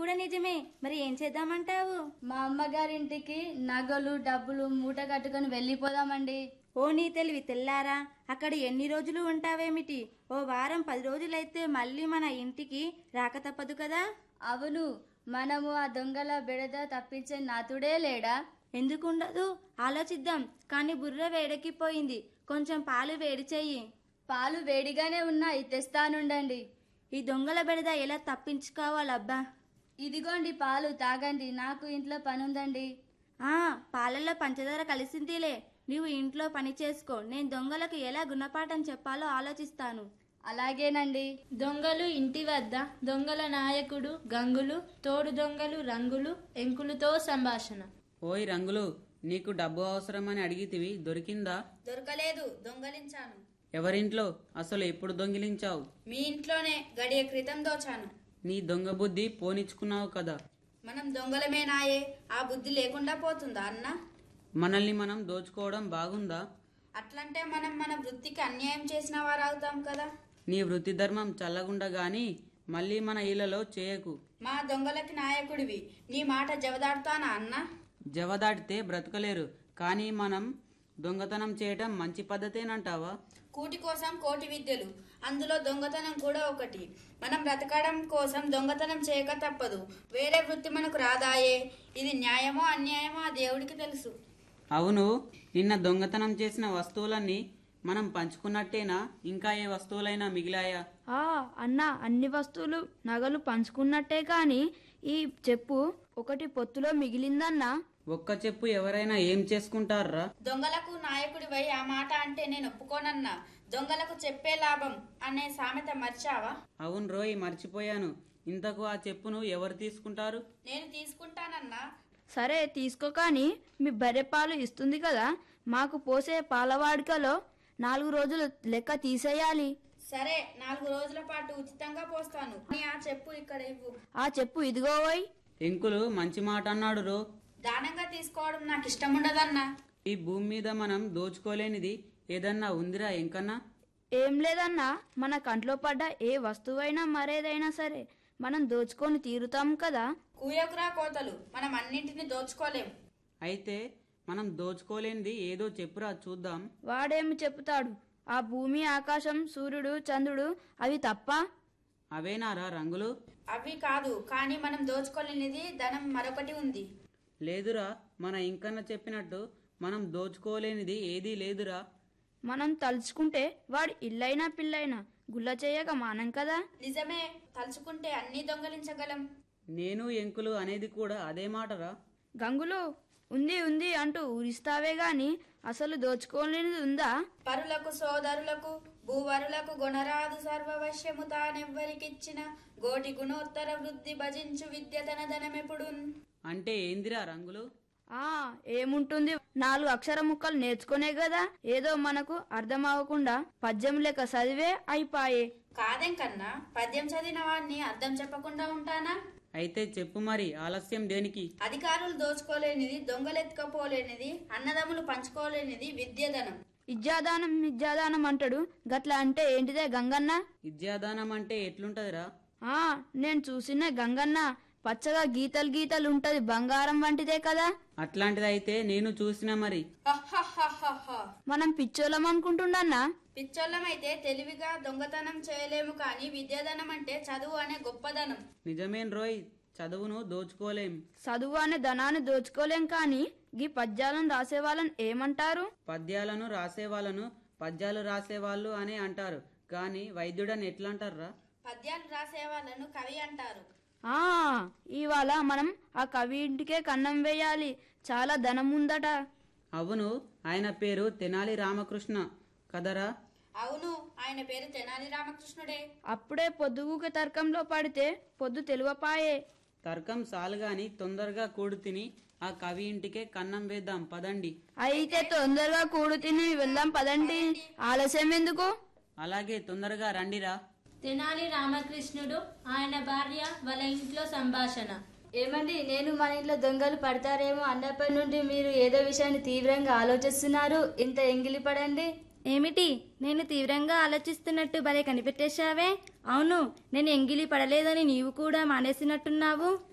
కూడా నిజమే మరి ఏం చేద్దామంటావు మా అమ్మగారింటికి నగలు డబ్బులు మూట కట్టుకొని వెళ్ళిపోదామండి ఓ నీ తెలివి తెల్లారా అక్కడ ఎన్ని రోజులు ఉంటావేమిటి ఓ వారం పది రోజులైతే మళ్ళీ మన ఇంటికి రాక తప్పదు కదా అవును మనము ఆ దొంగల బెడద తప్పించే నాతుడే లేడా ఎందుకుండదు ఆలోచిద్దాం కానీ బుర్ర వేడెక్కిపోయింది కొంచెం పాలు వేడి చెయ్యి పాలు వేడిగానే ఉన్నాయి తెస్తానుండండి ఈ దొంగల బెడద ఎలా తప్పించుకోవాలబ్బా ఇదిగోండి పాలు తాగండి నాకు ఇంట్లో పనుందండి ఆ పాలల్లో పంచదార కలిసిందిలే నీవు ఇంట్లో పని చేసుకో నేను దొంగలకు ఎలా గుణపాఠం చెప్పాలో ఆలోచిస్తాను అలాగేనండి దొంగలు ఇంటి వద్ద దొంగల నాయకుడు గంగులు తోడు దొంగలు రంగులు ఎంకులతో సంభాషణ ఓయ్ రంగులు నీకు డబ్బు అవసరమని అడిగితివి దొరికిందా దొరకలేదు దొంగలించాను ఎవరింట్లో అసలు ఎప్పుడు దొంగిలించావు మీ ఇంట్లోనే గడియ క్రితం దోచాను నీ దొంగ బుద్ధి పోనిచ్చుకున్నావు కదా మనం దొంగలమేనాయే ఆ బుద్ధి లేకుండా పోతుందా అన్న మనల్ని మనం దోచుకోవడం బాగుందా అట్లంటే మనం మన వృత్తికి అన్యాయం చేసిన వారు అవుతాం కదా నీ వృత్తి ధర్మం చల్లగుండగాని మళ్ళీ మన ఇళ్లలో చేయకు మా దొంగలకి నాయకుడివి నీ మాట జవదాడుతానా అన్న జవదాటితే బ్రతకలేరు కానీ మనం దొంగతనం చేయటం మంచి పద్ధతేనంటావా కూటి కోసం కోటి విద్యలు అందులో దొంగతనం కూడా ఒకటి మనం బ్రతకడం కోసం దొంగతనం చేయక తప్పదు వేరే వృత్తి మనకు రాదాయే ఇది న్యాయమో అన్యాయమో ఆ దేవుడికి తెలుసు అవును నిన్న దొంగతనం చేసిన వస్తువులన్నీ మనం పంచుకున్నట్టేనా ఇంకా ఏ వస్తువులైనా మిగిలాయా ఆ అన్న అన్ని వస్తువులు నగలు పంచుకున్నట్టే కాని ఈ చెప్పు ఒకటి పొత్తులో మిగిలిందన్నా ఒక్క చెప్పు ఎవరైనా ఏం చేసుకుంటారా దొంగలకు నాయకుడివై ఆ మాట అంటే నేను ఒప్పుకోనన్నా దొంగలకు చెప్పే లాభం అనే సామెత మర్చావా అవును రోయ్ మర్చిపోయాను ఇంతకు ఆ చెప్పును ఎవరు తీసుకుంటారు నేను తీసుకుంటానన్నా సరే తీసుకో కానీ మీ బర్రె పాలు ఇస్తుంది కదా మాకు పోసే పాలవాడికలో నాలుగు రోజులు లెక్క తీసేయాలి సరే నాలుగు రోజుల పాటు ఉచితంగా పోస్తాను నీ ఆ చెప్పు ఇక్కడ ఇవ్వు ఆ చెప్పు ఇదిగోవోయ్ ఎంకులు మంచి మాట అన్నాడు రో దానంగా తీసుకోవడం నాకు ఇష్టం ఉండదన్నా ఈ భూమి మీద మనం దోచుకోలేనిది ఏదన్నా ఉందిరా ఎంకన్నా ఏం లేదన్నా మన కంట్లో పడ్డ ఏ వస్తువైనా మరేదైనా సరే మనం దోచుకొని తీరుతాం కదా కూయకురా కోతలు మనం అన్నింటిని దోచుకోలేం అయితే మనం దోచుకోలేనిది ఏదో చెప్పురా చూద్దాం వాడేమి చెప్తాడు ఆ భూమి ఆకాశం సూర్యుడు చంద్రుడు అవి తప్ప అవేనారా రంగులు అవి కాదు కానీ మనం దోచుకోలేనిది ధనం మరొకటి ఉంది లేదురా మన ఇంకన్న చెప్పినట్టు మనం దోచుకోలేనిది ఏదీ లేదురా మనం తలుచుకుంటే వాడు ఇల్లైనా పిల్లైనా గుల్ల చేయక మానం కదా నిజమే తలుచుకుంటే అన్ని దొంగలించగలం నేను ఎంకులు అనేది కూడా అదే మాటరా గంగులు ఉంది ఉంది అంటూ ఊరిస్తావే గాని అసలు దోచుకోలేనిది ఉందా పరులకు సోదరులకు భూవరులకు గుణరాదు సర్వవశ్యము తానెవ్వరికిచ్చిన గోటి గుణోత్తర వృద్ధి భజించు విద్య తన ధనమెప్పుడు అంటే ఏందిరా రంగులు ఆ ఏముంటుంది నాలుగు అక్షర ముక్కలు నేర్చుకునే కదా ఏదో మనకు అర్థం అవ్వకుండా పద్యం లెక్క చదివే అయిపాయే కాదేం కన్నా పద్యం చదివిన వాడిని అర్థం చెప్పకుండా ఉంటానా అయితే చెప్పు మరి ఆలస్యం దేనికి అధికారులు దోచుకోలేనిది దొంగలెత్తుకపోలేనిది అన్నదమ్ములు పంచుకోలేనిది విద్యధనం ఇజ్జాదానం ఇజ్జాదానం అంటాడు గట్ల అంటే ఏంటిదే గంగన్న విద్యాదానం అంటే ఎట్లుంటదిరా ఆ నేను చూసిన గంగన్న పచ్చగా గీతలు గీతలు ఉంటది బంగారం వంటిదే కదా అట్లాంటిదైతే నేను చూసిన మరి హహహహహ. మనం పిచ్చోళ్ళం అనుకుంటుండన్నా పిచ్చోళ్ళమైతే తెలివిగా దొంగతనం చేయలేము కానీ విద్యాధనం అంటే చదువు అనే గొప్పదనం నిజమేం రోయ్ చదువును దోచుకోలేం చదువు అనే ధనాన్ని దోచుకోలేం కానీ గీ పద్యాలను రాసే వాళ్ళని ఏమంటారు పద్యాలను రాసే వాళ్ళను పద్యాలు రాసేవాళ్ళు అని అంటారు కానీ వైద్యుడని ఎట్లా అంటారా పద్యాలు రాసే వాళ్ళను కవి అంటారు ఆ ఇవాళ మనం ఆ కవి ఇంటికే కన్నం వేయాలి చాలా ధనం ఉందట అవును ఆయన పేరు తెనాలి రామకృష్ణ కదరా అవును ఆయన పేరు తెనాలి రామకృష్ణుడే అప్పుడే పొద్దుగుక తర్కంలో పడితే పొద్దు తెలువపాయే తర్కం సాలుగాని తొందరగా కూడు తిని ఆ కవి ఇంటికే కన్నం వేద్దాం పదండి అయితే తొందరగా కూడు తిని వెళ్దాం పదండి ఆలస్యం ఎందుకు అలాగే తొందరగా రండిరా తెనాలి రామకృష్ణుడు ఆయన భార్య వాళ్ళ ఇంట్లో సంభాషణ ఏమండి నేను మన ఇంట్లో దొంగలు పడతారేమో అన్నప్పటి నుండి మీరు ఏదో విషయాన్ని తీవ్రంగా ఆలోచిస్తున్నారు ఇంత ఎంగిలి పడండి ఏమిటి నేను తీవ్రంగా ఆలోచిస్తున్నట్టు భలే కనిపెట్టేశావే అవును నేను ఎంగిలి పడలేదని నీవు కూడా మానేసినట్టున్నావు